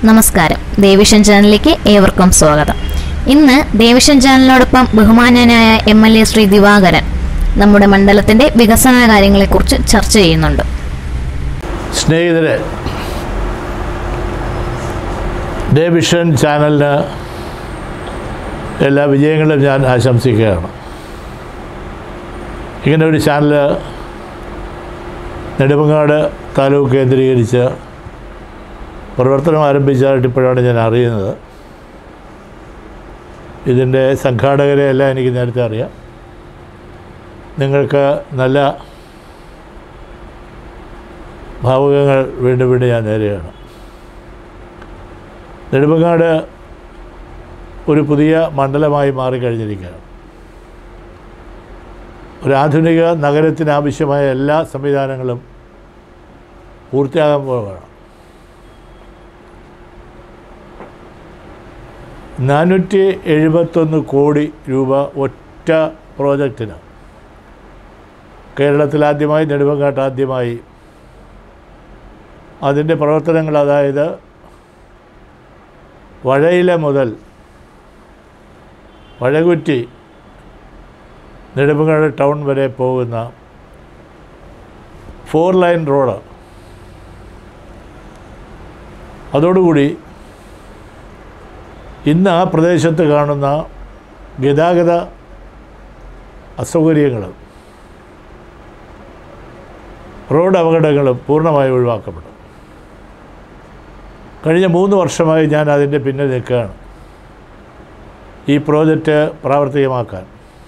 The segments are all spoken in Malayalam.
നമസ്കാരം ദേവിഷൻ ചാനലിലേക്ക് ഏവർക്കും സ്വാഗതം ഇന്ന് ദേവിഷൻ ചാനലിനോടൊപ്പം ബഹുമാന്യനായ M L A Shri Divakaran നമ്മുടെ മണ്ഡലത്തിന്റെ വികസന കാര്യങ്ങളെക്കുറിച്ച് ചർച്ച ചെയ്യുന്നുണ്ട് സ്നേഹിതരെ ഡേവിഷൻ ചാനലിന് എല്ലാ വിജയങ്ങളും ഞാൻ ആശംസിക്കുകയാണ് ഇങ്ങനെ ഒരു ചാനൽ നെടുമങ്ങാട് താലൂക്ക് കേന്ദ്രീകരിച്ച് പ്രവർത്തനം ആരംഭിച്ചതായിട്ട് ഇപ്പോഴാണ് ഞാൻ അറിയുന്നത് ഇതിൻ്റെ സംഘാടകരെ എല്ലാം എനിക്ക് നേരത്തെ അറിയാം നിങ്ങൾക്ക് നല്ല ഭാവുകങ്ങൾ വീണ്ടും വീണ്ടും ഞാൻ നേരെയാണ് നെടുമങ്ങാട് ഒരു പുതിയ മണ്ഡലമായി മാറിക്കഴിഞ്ഞിരിക്കുകയാണ് ഒരു ആധുനിക നഗരത്തിന് ആവശ്യമായ എല്ലാ സംവിധാനങ്ങളും പൂർത്തിയാകാൻ പോവുകയാണ് നാനൂറ്റി എഴുപത്തൊന്ന് കോടി രൂപ ഒറ്റ പ്രോജക്റ്റിന് കേരളത്തിൽ ആദ്യമായി നെടുമങ്ങാട്ട് ആദ്യമായി അതിൻ്റെ പ്രവർത്തനങ്ങൾ അതായത് വഴയില മുതൽ വഴകുറ്റി നെടുമങ്ങാട് ടൗൺ വരെ പോകുന്ന ഫോർ ലൈൻ റോഡ് അതോടുകൂടി ഇന്ന് ആ പ്രദേശത്ത് കാണുന്ന ഗതാഗത അസൗകര്യങ്ങൾ റോഡ് അപകടങ്ങളും പൂർണ്ണമായി ഒഴിവാക്കപ്പെടും കഴിഞ്ഞ മൂന്ന് വർഷമായി ഞാൻ അതിൻ്റെ പിന്നിൽ നിൽക്കുകയാണ് ഈ പ്രോജക്റ്റ് പ്രാവർത്തികമാക്കാൻ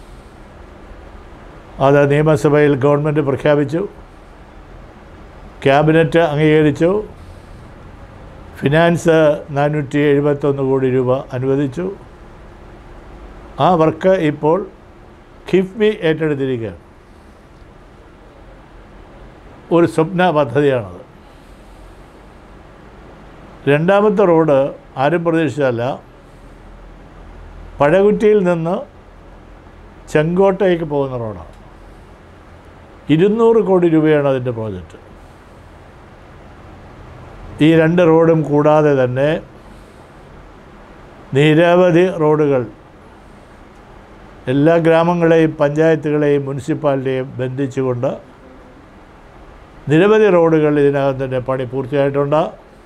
അത് നിയമസഭയിൽ ഗവൺമെൻറ് പ്രഖ്യാപിച്ചു ക്യാബിനറ്റ് അംഗീകരിച്ചു ഫിനാൻസ് നാനൂറ്റി എഴുപത്തൊന്ന് കോടി രൂപ അനുവദിച്ചു ആ വർക്ക് ഇപ്പോൾ കിഫ്ബി ഏറ്റെടുത്തിരിക്കുകയാണ് ഒരു സ്വപ്ന പദ്ധതിയാണത് രണ്ടാമത്തെ റോഡ് ആരും പ്രതീക്ഷിച്ചല്ല പഴകുറ്റിയിൽ നിന്ന് ചെങ്കോട്ടയ്ക്ക് പോകുന്ന റോഡാണ് ഇരുന്നൂറ് കോടി രൂപയാണ് അതിൻ്റെ പ്രോജക്റ്റ് ഈ രണ്ട് റോഡും കൂടാതെ തന്നെ നിരവധി റോഡുകൾ എല്ലാ ഗ്രാമങ്ങളെയും പഞ്ചായത്തുകളെയും മുനിസിപ്പാലിറ്റിയെയും ബന്ധിച്ചുകൊണ്ട് നിരവധി റോഡുകൾ ഇതിനകം തന്നെ പണി പൂർത്തിയായിട്ടുണ്ട്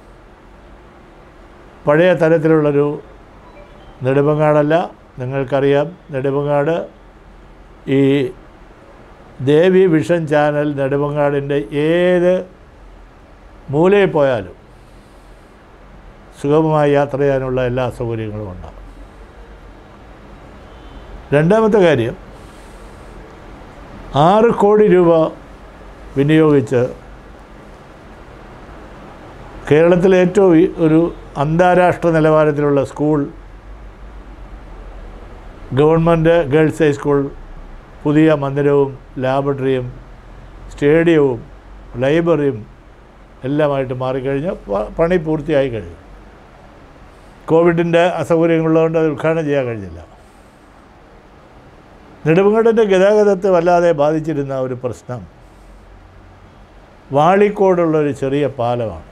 പഴയ തരത്തിലുള്ളൊരു നെടുമങ്ങാടല്ല നിങ്ങൾക്കറിയാം നെടുമങ്ങാട് ഈ ദേവി വിഷൻ ചാനൽ നെടുമങ്ങാടിൻ്റെ ഏത് മൂലയിൽ പോയാലും സുഗമമായി യാത്ര ചെയ്യാനുള്ള എല്ലാ സൗകര്യങ്ങളും ഉണ്ടാകും രണ്ടാമത്തെ കാര്യം ആറ് കോടി രൂപ വിനിയോഗിച്ച് കേരളത്തിലെ ഏറ്റവും ഈ ഒരു അന്താരാഷ്ട്ര നിലവാരത്തിലുള്ള സ്കൂൾ ഗവൺമെൻറ് ഗേൾസ് ഹൈസ്കൂൾ പുതിയ മന്ദിരവും ലാബറട്ടറിയും സ്റ്റേഡിയവും ലൈബ്രറിയും എല്ലാമായിട്ട് മാറിക്കഴിഞ്ഞ് പ- പണി പൂർത്തിയായി കഴിഞ്ഞു കോവിഡിൻ്റെ അസൗകര്യങ്ങളുള്ളതുകൊണ്ട് അത് ഉദ്ഘാടനം ചെയ്യാൻ കഴിഞ്ഞില്ല നെടുമങ്ങാടിൻ്റെ ഗതാഗതത്തെ വല്ലാതെ ബാധിച്ചിരുന്ന ഒരു പ്രശ്നം വാളിക്കോടുള്ളൊരു ചെറിയ പാലമാണ്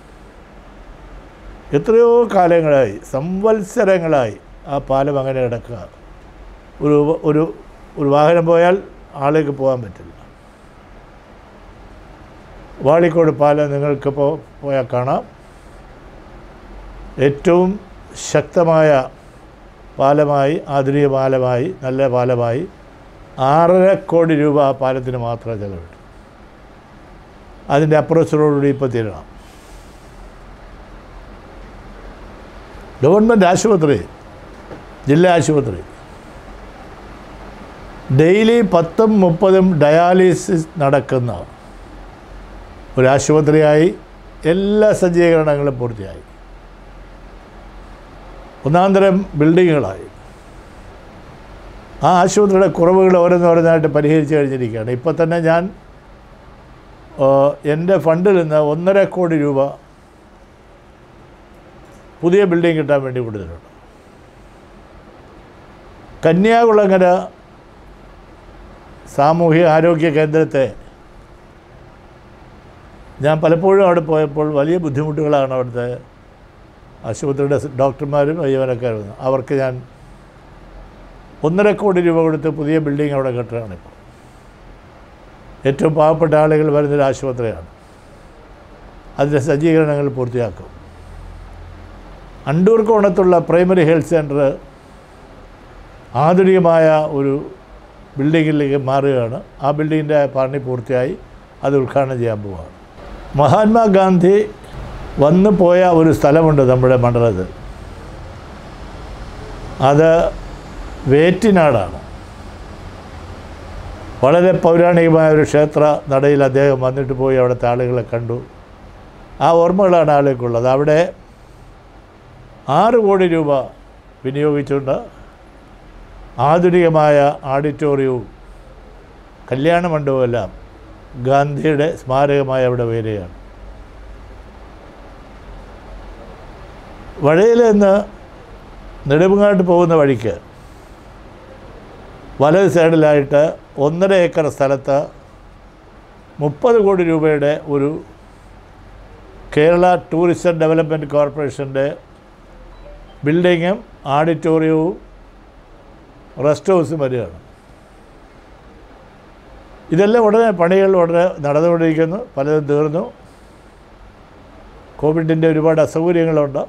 എത്രയോ കാലങ്ങളായി സംവത്സരങ്ങളായി ആ പാലം അങ്ങനെ കിടക്കുക ഒരു ഒരു ഒരു വാഹനം പോയാൽ ആളേക്ക് പോകാൻ പറ്റില്ല വാളിക്കോട് പാലം നിങ്ങൾക്കിപ്പോൾ പോയാൽ കാണാം ഏറ്റവും ശക്തമായ പാലമായി ആധുനിക പാലമായി നല്ല പാലമായി ആറര കോടി രൂപ ആ പാലത്തിന് മാത്രമേ ചിലവിട്ടു അതിൻ്റെ അപ്രോച്ചോടുകൂടി ഇപ്പോൾ തീരണം ഗവൺമെൻറ് ആശുപത്രി ജില്ലാ ആശുപത്രി ഡെയിലി പത്തും മുപ്പതും ഡയാലിസിസ് നടക്കുന്ന ഒരു ആശുപത്രിയായി എല്ലാ സജ്ജീകരണങ്ങളും പൂർത്തിയായി ഒന്നാന്തരം ബിൽഡിങ്ങുകളായി ആ ആശുപത്രിയുടെ കുറവുകൾ ഓരോന്നോരോന്നായിട്ട് പരിഹരിച്ച് കഴിഞ്ഞിരിക്കുകയാണ് ഇപ്പോൾ തന്നെ ഞാൻ ആ, എൻ്റെ ഫണ്ടിൽ നിന്ന് ഒന്നര കോടി രൂപ പുതിയ ബിൽഡിംഗ് കിട്ടാൻ വേണ്ടി കൊടുത്തിട്ടുണ്ട് കന്യാകുളങ്ങര സാമൂഹിക ആരോഗ്യ കേന്ദ്രത്തെ ഞാൻ പലപ്പോഴും അവിടെ പോയപ്പോൾ വലിയ ബുദ്ധിമുട്ടുകളാണ് അവിടുത്തെ ആശുപത്രിയുടെ സ് ഡോക്ടർമാരും ജീവനക്കാരും അവർക്ക് ഞാൻ ഒന്നര കോടി രൂപ കൊടുത്ത് പുതിയ ബിൽഡിംഗ് അവിടെ കെട്ടുകയാണ് ഇപ്പോൾ ഏറ്റവും പാവപ്പെട്ട ആളുകൾ വരുന്നൊരു ആശുപത്രിയാണ് അതിൻ്റെ സജ്ജീകരണങ്ങൾ പൂർത്തിയാക്കും അണ്ടൂർ കോണത്തുള്ള പ്രൈമറി ഹെൽത്ത് സെൻറ്റർ ആധുനികമായ ഒരു ബിൽഡിങ്ങിലേക്ക് മാറുകയാണ് ആ ബിൽഡിങ്ങിൻ്റെ പണി പൂർത്തിയായി അത് ഉദ്ഘാടനം ചെയ്യാൻ പോവുകയാണ് മഹാത്മാഗാന്ധി വന്നു പോയ ഒരു സ്ഥലമുണ്ട് നമ്മുടെ മണ്ഡലത്തിൽ അത് വേറ്റിനാടാണ് വളരെ പൗരാണികമായ ഒരു ക്ഷേത്ര നടയിൽ അദ്ദേഹം വന്നിട്ട് പോയി അവിടുത്തെ ആളുകളെ കണ്ടു ആ ഓർമ്മകളാണ് ആളുകൾക്കുള്ളത് അവിടെ ആറ് കോടി രൂപ വിനിയോഗിച്ചുകൊണ്ട് ആധുനികമായ ഓഡിറ്റോറിയവും കല്യാണ മണ്ഡപമെല്ലാം ഗാന്ധിയുടെ സ്മാരകമായി അവിടെ വരികയാണ് വഴയിൽ നിന്ന് നെടുമങ്ങാട്ട് പോകുന്ന വഴിക്ക് വലത് സൈഡിലായിട്ട് ഒന്നര ഏക്കർ സ്ഥലത്ത് മുപ്പത് കോടി രൂപയുടെ ഒരു കേരള ടൂറിസം ഡെവലപ്മെൻറ്റ് കോർപ്പറേഷൻ്റെ ബിൽഡിങ്ങും ഓഡിറ്റോറിയവും റെസ്റ്റ് ഹൗസും വരികയാണ് ഇതെല്ലാം ഉടനെ പണികൾ ഉടനെ നടന്നുകൊണ്ടിരിക്കുന്നു പലതും തീർന്നു കോവിഡിൻ്റെ ഒരുപാട് അസൗകര്യങ്ങളുണ്ട്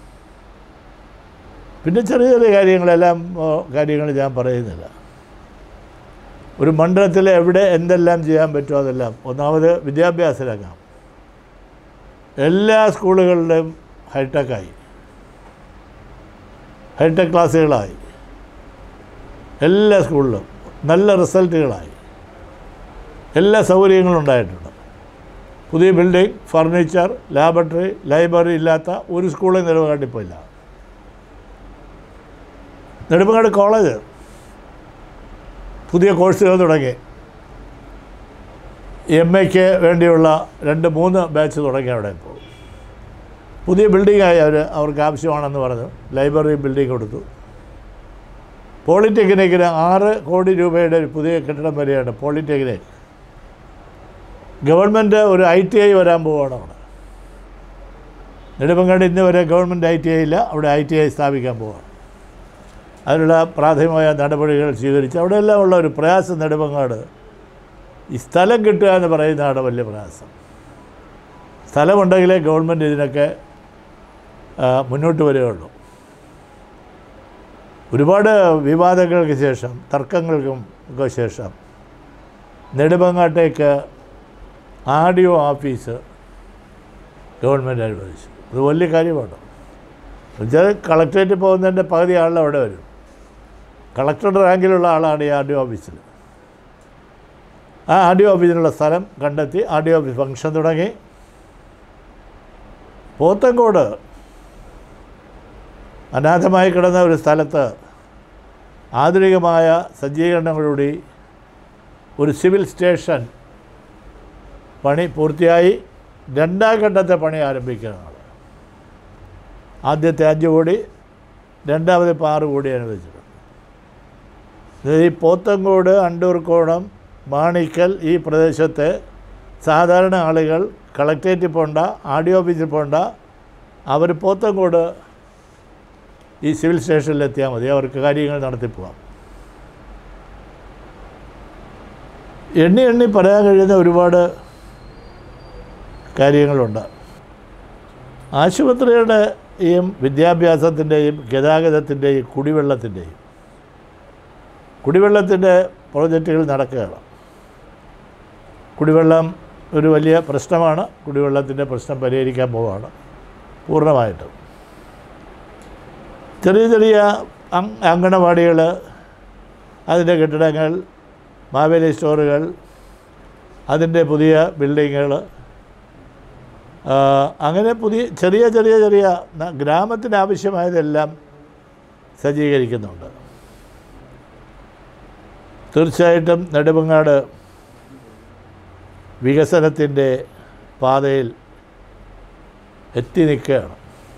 പിന്നെ ചെറിയ ചെറിയ കാര്യങ്ങളെല്ലാം ഓ, കാര്യങ്ങൾ ഞാൻ പറയുന്നില്ല ഒരു മണ്ഡലത്തിൽ എവിടെ എന്തെല്ലാം ചെയ്യാൻ പറ്റുമോ അതെല്ലാം ഒന്നാമത് വിദ്യാഭ്യാസ രംഗം എല്ലാ സ്കൂളുകളിലും ഹൈടെക്കായി ഹൈടെക് ക്ലാസ്സുകളായി എല്ലാ സ്കൂളിലും നല്ല റിസൾട്ടുകളായി എല്ലാ സൗകര്യങ്ങളും ഉണ്ടായിട്ടുണ്ട് പുതിയ ബിൽഡിംഗ് ഫർണിച്ചർ ലാബറട്ടറി ലൈബ്രറി ഇല്ലാത്ത ഒരു സ്കൂളിൽ നെടുമങ്ങാട്ടിപ്പോൾ ഇല്ല നെടുമങ്ങാട് കോളേജ് പുതിയ കോഴ്സുകൾ തുടങ്ങി എം എക്ക് വേണ്ടിയുള്ള രണ്ട് മൂന്ന് ബാച്ച് തുടങ്ങി അവിടെ ഇപ്പോൾ പുതിയ ബിൽഡിങ്ങായി അവർ അവർക്ക് ആവശ്യമാണെന്ന് പറഞ്ഞു ലൈബ്രറി ബിൽഡിംഗ് കൊടുത്തു പോളിടെക്നിക്കിന് ആറ് കോടി രൂപയുടെ ഒരു പുതിയ കെട്ടിടം വരികയാണ് പോളിടെക്നിക് ഗവൺമെൻറ് ഒരു ഐ ടി ഐ വരാൻ പോവുകയാണ് അവിടെ നെടുമങ്ങാട് ഇന്ന് വരെ ഗവൺമെൻറ് ഐ ടി ഐ ഇല്ല അവിടെ ഐ ടി ഐ സ്ഥാപിക്കാൻ പോവുകയാണ് അതിനുള്ള പ്രാഥമികമായ നടപടികൾ സ്വീകരിച്ച് അവിടെയെല്ലാം ഉള്ള ഒരു പ്രയാസം നെടുമങ്ങാട് ഈ സ്ഥലം കിട്ടുക എന്ന് പറയുന്നതാണ് വലിയ പ്രയാസം സ്ഥലമുണ്ടെങ്കിലേ ഗവൺമെൻറ് ഇതിനൊക്കെ ആ, മുന്നോട്ട് വരികയുള്ളൂ ഒരുപാട് വിവാദങ്ങൾക്ക് ശേഷം തർക്കങ്ങൾക്കും ഒക്കെ ശേഷം നെടുമങ്ങാട്ടേക്ക് ആഡിയോ ഓഫീസ് ഗവൺമെൻറ് അനുവദിച്ചു അത് വലിയ കാര്യമാണ് എന്നുവെച്ചാൽ കളക്ട്രേറ്റിൽ പോകുന്നതിൻ്റെ പകുതി ആളിൽ അവിടെ വരും കളക്ടറുടെ റാങ്കിലുള്ള ആളാണ് ഈ ആർ ഡി ഓഫീസിൽ ആ ആർ ഡി ഓഫീസിനുള്ള സ്ഥലം കണ്ടെത്തി ആർ ഡി ഓഫീസ് ഫംഗ്ഷൻ തുടങ്ങി പോത്തങ്കോട് അനാഥമായി കിടന്ന ഒരു സ്ഥലത്ത് ആധുനികമായ സജ്ജീകരണങ്ങളോടി ഒരു സിവിൽ സ്റ്റേഷൻ പണി പൂർത്തിയായി രണ്ടാം ഘട്ടത്തെ പണി ആരംഭിക്കുകയാണ് ആദ്യത്തെ അഞ്ച് കോടി രണ്ടാമത് ഇപ്പോൾ ആറ് കോടി അനുവദിച്ചിട്ടുണ്ട് ഇത് ഈ പോത്തങ്കോട് അണ്ടൂർക്കോണം മാണിക്കൽ ഈ പ്രദേശത്തെ സാധാരണ ആളുകൾ കളക്ട്രേറ്റിൽ പോണ്ട ആർ ഡി ഓഫീസിൽ പോണ്ട അവർ പോത്തങ്കോട് ഈ സിവിൽ സ്റ്റേഷനിൽ എത്തിയാൽ മതി അവർക്ക് കാര്യങ്ങൾ നടത്തിപ്പോവാം എണ്ണി എണ്ണി പറയാൻ കഴിയുന്ന ഒരുപാട് കാര്യങ്ങളുണ്ട് ആശുപത്രിയുടെയും വിദ്യാഭ്യാസത്തിൻ്റെയും ഗതാഗതത്തിൻ്റെയും കുടിവെള്ളത്തിൻ്റെയും കുടിവെള്ളത്തിൻ്റെ പ്രോജക്റ്റുകൾ നടക്കുകയാണ് കുടിവെള്ളം ഒരു വലിയ പ്രശ്നമാണ് കുടിവെള്ളത്തിൻ്റെ പ്രശ്നം പരിഹരിക്കാൻ പോവുകയാണ് പൂർണ്ണമായിട്ടും ചെറിയ ചെറിയ അങ് അങ്കണവാടികൾ അതിൻ്റെ കെട്ടിടങ്ങൾ മാവേലി സ്റ്റോറുകൾ അതിൻ്റെ പുതിയ ബിൽഡിങ്ങുകൾ അങ്ങനെ പുതിയ ചെറിയ ചെറിയ ചെറിയ ന- ഗ്രാമത്തിന് ആവശ്യമായതെല്ലാം സജ്ജീകരിക്കുന്നുണ്ട് തീർച്ചയായിട്ടും നെടുമങ്ങാട് വികസനത്തിൻ്റെ പാതയിൽ എത്തി നിൽക്കുകയാണ്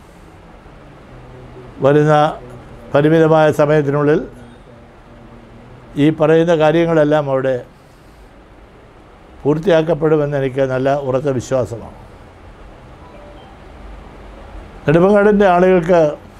വരുന്ന പരിമിതമായ സമയത്തിനുള്ളിൽ ഈ പറയുന്ന കാര്യങ്ങളെല്ലാം അവിടെ പൂർത്തിയാക്കപ്പെടുമെന്ന് എനിക്ക് നല്ല ഉറച്ച വിശ്വാസമാണ് നെടുമങ്ങാടിൻ്റെ ആളുകൾക്ക്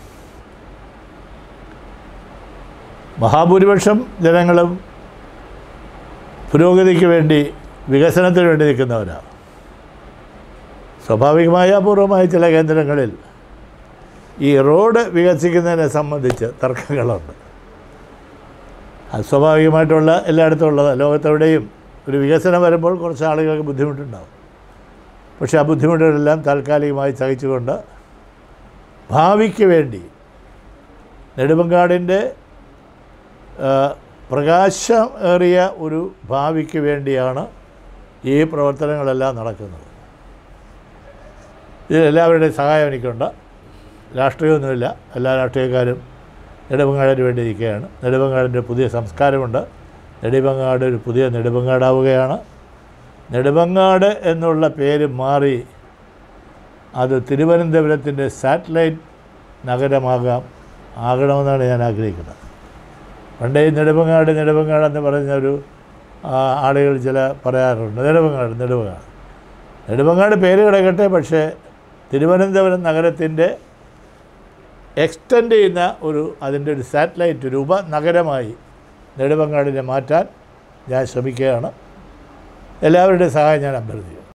മഹാഭൂരിപക്ഷം ജനങ്ങളും പുരോഗതിക്ക് വേണ്ടി വികസനത്തിന് വേണ്ടി നിൽക്കുന്നവരാണ് സ്വാഭാവികമായ അപൂർവമായ ചില കേന്ദ്രങ്ങളിൽ ഈ റോഡ് വികസിക്കുന്നതിനെ സംബന്ധിച്ച് തർക്കങ്ങളുണ്ട് അത് സ്വാഭാവികമായിട്ടുള്ള എല്ലായിടത്തും ഉള്ളത് ലോകത്തെവിടെയും ഒരു വികസനം വരുമ്പോൾ കുറച്ച് ആളുകൾക്ക് ബുദ്ധിമുട്ടുണ്ടാവും പക്ഷേ ആ ബുദ്ധിമുട്ടുകളെല്ലാം താൽക്കാലികമായി സഹിച്ചുകൊണ്ട് ഭാവിക്ക് വേണ്ടി നെടുമങ്ങാടിൻ്റെ ആ, പ്രകാശമേറിയ ഒരു ഭാവിക്ക് വേണ്ടിയാണ് ഈ പ്രവർത്തനങ്ങളെല്ലാം നടക്കുന്നത് ഇതിൽ എല്ലാവരുടെയും സഹായം എനിക്കുണ്ട് രാഷ്ട്രീയമൊന്നുമില്ല എല്ലാ രാഷ്ട്രീയക്കാരും നെടുമങ്ങാടിന് വേണ്ടി ഇരിക്കുകയാണ് നെടുമങ്ങാടിൻ്റെ പുതിയ സംസ്കാരമുണ്ട് നെടുമങ്ങാട് ഒരു പുതിയ നെടുമങ്ങാടാവുകയാണ് നെടുമങ്ങാട് എന്നുള്ള പേര് മാറി അത് തിരുവനന്തപുരത്തിൻ്റെ സാറ്റലൈറ്റ് നഗരമാകാം ആകണമെന്നാണ് ഞാൻ ആഗ്രഹിക്കുന്നത് പണ്ടേ ഈ നെടുമങ്ങാട് നെടുമങ്ങാട് എന്ന് പറഞ്ഞ ഒരു ആ, ആളുകൾ ചില പറയാറുണ്ട് നെടുമങ്ങാട് നെടുമങ്ങാട് നെടുമങ്ങാട് പേര് കിടക്കട്ടെ പക്ഷേ തിരുവനന്തപുരം നഗരത്തിൻ്റെ എക്സ്റ്റെൻഡ് ചെയ്യുന്ന ഒരു അതിൻ്റെ ഒരു സാറ്റലൈറ്റ് ഒരു ഉപനഗരമായി നെടുമങ്ങാടിനെ മാറ്റാൻ ഞാൻ ശ്രമിക്കുകയാണ് എല്ലാവരുടെയും സഹായം ഞാൻ അഭ്യർത്ഥിക്കുന്നു